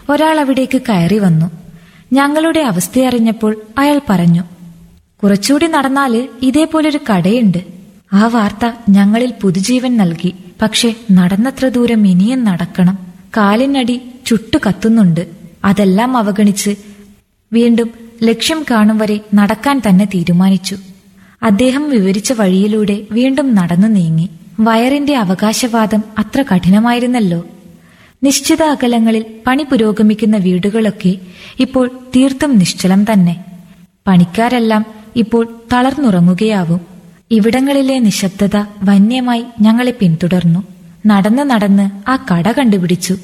ഒരാൾ അവിടേക്ക് കയറി വന്നു ഞങ്ങളുടെ അവസ്ഥയറിഞ്ഞപ്പോൾ അയാൾ പറഞ്ഞു കുറച്ചുകൂടി നടന്നാല് ഇതേപോലൊരു കടയുണ്ട് ആ വാർത്ത ഞങ്ങളിൽ പുതുജീവൻ നൽകി പക്ഷെ നടന്നത്ര ദൂരം ഇനിയും നടക്കണം കാലിനടി ചുട്ടു കത്തുന്നുണ്ട് അതെല്ലാം അവഗണിച്ച് വീണ്ടും ലക്ഷ്യം കാണും വരെ നടക്കാൻ തന്നെ തീരുമാനിച്ചു അദ്ദേഹം വിവരിച്ച വഴിയിലൂടെ വീണ്ടും നടന്നു നീങ്ങി വയറിന്റെ അവകാശവാദം അത്ര കഠിനമായിരുന്നല്ലോ നിശ്ചിത അകലങ്ങളിൽ പണി പുരോഗമിക്കുന്ന വീടുകളൊക്കെ ഇപ്പോൾ തീർത്തും നിശ്ചലം തന്നെ പണിക്കാരെല്ലാം ഇപ്പോൾ തളർന്നുറങ്ങുകയാവും ഇവിടങ്ങളിലെ നിശബ്ദത വന്യമായി ഞങ്ങളെ പിന്തുടർന്നു നടന്ന് നടന്ന് ആ കട കണ്ടുപിടിച്ചു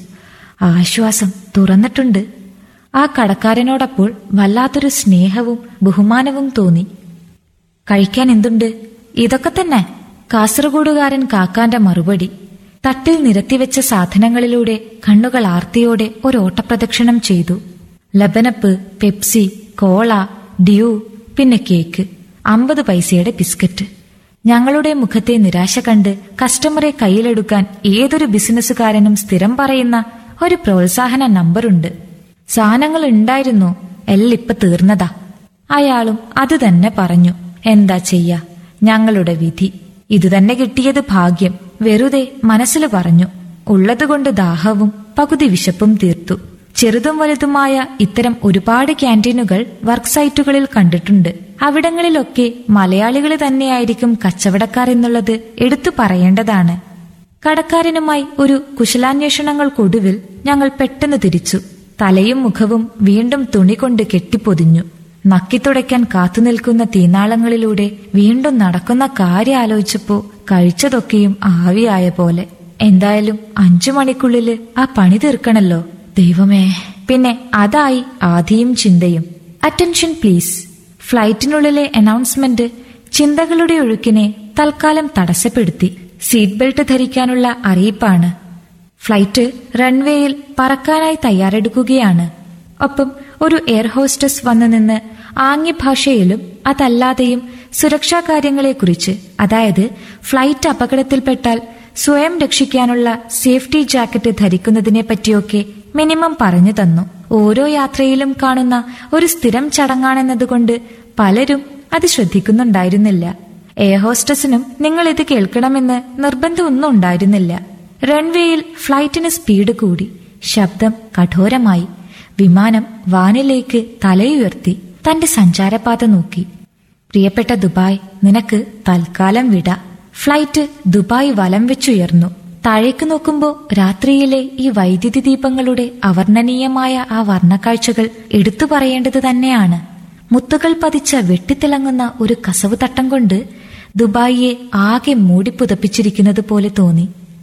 ആശ്വാസം തുറന്നിട്ടുണ്ട് ആ കടക്കാരനോടപ്പോൾ വല്ലാത്തൊരു സ്നേഹവും ബഹുമാനവും തോന്നി കഴിക്കാൻ എന്തുണ്ട് ഇതൊക്കെ തന്നെ കാസർഗോഡുകാരൻ കാക്കാന്റെ മറുപടി തട്ടിൽ നിരത്തിവെച്ച സാധനങ്ങളിലൂടെ കണ്ണുകൾ ആർത്തിയോടെ ഒരു ഓട്ടപ്രദക്ഷിണം ചെയ്തു ലബനപ്പ് പെപ്സി കോള ഡ്യൂ പിന്നെ കേക്ക് അമ്പത് പൈസയുടെ ബിസ്ക്കറ്റ് ഞങ്ങളുടെ മുഖത്തെ നിരാശ കണ്ട് കസ്റ്റമറെ കയ്യിലെടുക്കാൻ ഏതൊരു ബിസിനസ്സുകാരനും സ്ഥിരം പറയുന്ന ഒരു പ്രോത്സാഹന നമ്പറുണ്ട് സാധനങ്ങൾ ഉണ്ടായിരുന്നു എല്ലിപ്പ തീർന്നതാ അയാളും അത് തന്നെ പറഞ്ഞു എന്താ ചെയ്യ ഞങ്ങളുടെ വിധി ഇതുതന്നെ കിട്ടിയത് ഭാഗ്യം വെറുതെ മനസ്സിൽ പറഞ്ഞു ഉള്ളതുകൊണ്ട് ദാഹവും പകുതി വിശപ്പും തീർത്തു ചെറുതും വലുതുമായ ഇത്തരം ഒരുപാട് ക്യാൻറ്റീനുകൾ വർക്ക് സൈറ്റുകളിൽ കണ്ടിട്ടുണ്ട് അവിടങ്ങളിലൊക്കെ മലയാളികൾ തന്നെയായിരിക്കും കച്ചവടക്കാർ എന്നുള്ളത് എടുത്തു പറയേണ്ടതാണ് കടക്കാരനുമായി ഒരു കുശലാന്വേഷണങ്ങൾക്കൊടുവിൽ ഞങ്ങൾ പെട്ടെന്ന് തിരിച്ചു തലയും മുഖവും വീണ്ടും തുണി കൊണ്ട് കെട്ടിപ്പൊതിഞ്ഞു നക്കിത്തുടയ്ക്കാൻ കാത്തുനിൽക്കുന്ന തീനാളങ്ങളിലൂടെ വീണ്ടും നടക്കുന്ന കാര്യം ആലോചിച്ചപ്പോ കഴിച്ചതൊക്കെയും ആവിയായ പോലെ എന്തായാലും അഞ്ചു മണിക്കുള്ളില് ആ പണി തീർക്കണല്ലോ ദൈവമേ പിന്നെ അതായി ആദിയും ചിന്തയും അറ്റൻഷൻ പ്ലീസ് ഫ്ലൈറ്റിനുള്ളിലെ അനൗൺസ്മെന്റ് ചിന്തകളുടെ ഒഴുക്കിനെ തൽക്കാലം തടസ്സപ്പെടുത്തി സീറ്റ് ബെൽറ്റ് ധരിക്കാനുള്ള അറിയിപ്പാണ് ഫ്ലൈറ്റ് റൺവേയിൽ പറക്കാനായി തയ്യാറെടുക്കുകയാണ് ഒപ്പം ഒരു എയർ ഹോസ്റ്റസ് വന്നു നിന്ന് ആംഗ്യഭാഷയിലും അതല്ലാതെയും സുരക്ഷാ കാര്യങ്ങളെക്കുറിച്ച് അതായത് ഫ്ലൈറ്റ് അപകടത്തിൽപ്പെട്ടാൽ സ്വയം രക്ഷിക്കാനുള്ള സേഫ്റ്റി ജാക്കറ്റ് ധരിക്കുന്നതിനെ പറ്റിയൊക്കെ മിനിമം പറഞ്ഞു തന്നു ഓരോ യാത്രയിലും കാണുന്ന ഒരു സ്ഥിരം ചടങ്ങാണെന്നതുകൊണ്ട് പലരും അത് ശ്രദ്ധിക്കുന്നുണ്ടായിരുന്നില്ല എയർ ഹോസ്റ്റസിനും നിങ്ങൾ ഇത് കേൾക്കണമെന്ന് നിർബന്ധമൊന്നും ഉണ്ടായിരുന്നില്ല റൺവേയിൽ ഫ്ലൈറ്റിന് സ്പീഡ് കൂടി ശബ്ദം കഠോരമായി വിമാനം വാനിലേക്ക് തലയുയർത്തി തന്റെ സഞ്ചാരപാത നോക്കി പ്രിയപ്പെട്ട ദുബായ് നിനക്ക് തൽക്കാലം വിട ഫ്ലൈറ്റ് ദുബായ് വലം വെച്ചുയർന്നു താഴേക്ക് നോക്കുമ്പോൾ രാത്രിയിലെ ഈ വൈദ്യുതി ദീപങ്ങളുടെ അവർണ്ണനീയമായ ആ വർണ്ണക്കാഴ്ചകൾ എടുത്തു പറയേണ്ടത് തന്നെയാണ് മുത്തുകൾ പതിച്ച വെട്ടിത്തിളങ്ങുന്ന ഒരു കസവ് തട്ടം കൊണ്ട് ദുബായിയെ ആകെ മൂടിപ്പുതപ്പിച്ചിരിക്കുന്നത് പോലെ തോന്നി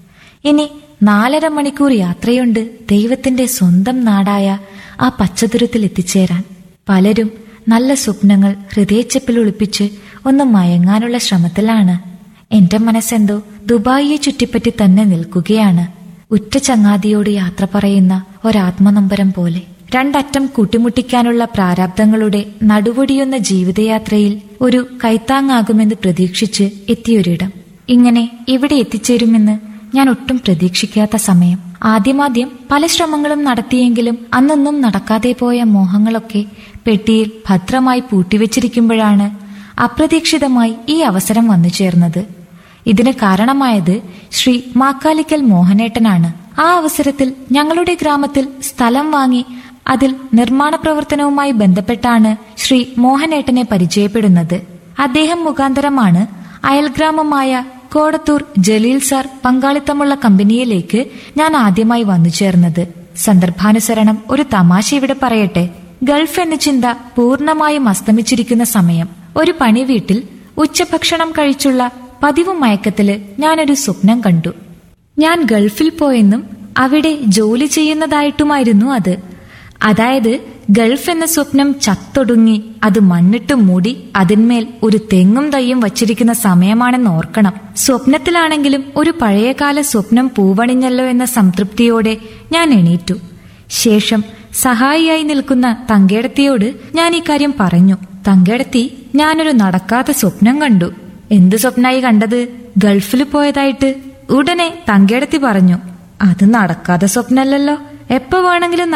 ഇനി നാലര മണിക്കൂർ യാത്രയുണ്ട് ദൈവത്തിന്റെ സ്വന്തം നാടായ ആ പച്ചതുരത്തിൽ എത്തിച്ചേരാൻ പലരും നല്ല സ്വപ്നങ്ങൾ ഹൃദയച്ചപ്പിൽ ഒളിപ്പിച്ച് ഒന്ന് മയങ്ങാനുള്ള ശ്രമത്തിലാണ് എന്റെ മനസ്സെന്തോ ദുബായിയെ ചുറ്റിപ്പറ്റി തന്നെ നിൽക്കുകയാണ് ഉറ്റ ചങ്ങാതിയോട് യാത്ര പറയുന്ന ഒരാത്മനമ്പരം പോലെ രണ്ടറ്റം കൂട്ടിമുട്ടിക്കാനുള്ള പ്രാരാബ്ദങ്ങളുടെ നടുവൊടിയുന്ന ജീവിതയാത്രയിൽ ഒരു കൈത്താങ്ങാകുമെന്ന് പ്രതീക്ഷിച്ച് എത്തിയൊരിടം ഇങ്ങനെ ഇവിടെ എത്തിച്ചേരുമെന്ന് ഞാൻ ഒട്ടും പ്രതീക്ഷിക്കാത്ത സമയം ആദ്യമാദ്യം പല ശ്രമങ്ങളും നടത്തിയെങ്കിലും അന്നൊന്നും നടക്കാതെ പോയ മോഹങ്ങളൊക്കെ പെട്ടിയിൽ ഭദ്രമായി പൂട്ടിവെച്ചിരിക്കുമ്പോഴാണ് അപ്രതീക്ഷിതമായി ഈ അവസരം വന്നു ചേർന്നത് ഇതിന് കാരണമായത് ശ്രീ മാക്കാലിക്കൽ മോഹനേട്ടനാണ് ആ അവസരത്തിൽ ഞങ്ങളുടെ ഗ്രാമത്തിൽ സ്ഥലം വാങ്ങി അതിൽ നിർമ്മാണ പ്രവർത്തനവുമായി ബന്ധപ്പെട്ടാണ് ശ്രീ മോഹനേട്ടനെ പരിചയപ്പെടുന്നത് അദ്ദേഹം മുഖാന്തരമാണ് അയൽഗ്രാമമായ കോടത്തൂർ ജലീൽ സാർ പങ്കാളിത്തമുള്ള കമ്പനിയിലേക്ക് ഞാൻ ആദ്യമായി വന്നു ചേർന്നത് സന്ദർഭാനുസരണം ഒരു തമാശ ഇവിടെ പറയട്ടെ ഗൾഫ് എന്ന ചിന്ത പൂർണ്ണമായും അസ്തമിച്ചിരിക്കുന്ന സമയം ഒരു പണി വീട്ടിൽ ഉച്ചഭക്ഷണം കഴിച്ചുള്ള പതിവ് മയക്കത്തില് ഞാനൊരു സ്വപ്നം കണ്ടു ഞാൻ ഗൾഫിൽ പോയെന്നും അവിടെ ജോലി ചെയ്യുന്നതായിട്ടുമായിരുന്നു അത് അതായത് ഗൾഫ് എന്ന സ്വപ്നം ചത്തൊടുങ്ങി അത് മണ്ണിട്ട് മൂടി അതിന്മേൽ ഒരു തെങ്ങും തയ്യും വച്ചിരിക്കുന്ന സമയമാണെന്ന് ഓർക്കണം സ്വപ്നത്തിലാണെങ്കിലും ഒരു പഴയകാല സ്വപ്നം പൂവണിഞ്ഞല്ലോ എന്ന സംതൃപ്തിയോടെ ഞാൻ എണീറ്റു ശേഷം സഹായിയായി നിൽക്കുന്ന തങ്കേടത്തിയോട് ഞാൻ ഈ കാര്യം പറഞ്ഞു തങ്കേടത്തി ഞാനൊരു നടക്കാത്ത സ്വപ്നം കണ്ടു എന്ത് സ്വപ്നായി കണ്ടത് ഗൾഫിൽ പോയതായിട്ട് ഉടനെ തങ്കേടത്തി പറഞ്ഞു അത് നടക്കാതെ സ്വപ്നല്ലല്ലോ എപ്പോ വേണമെങ്കിലും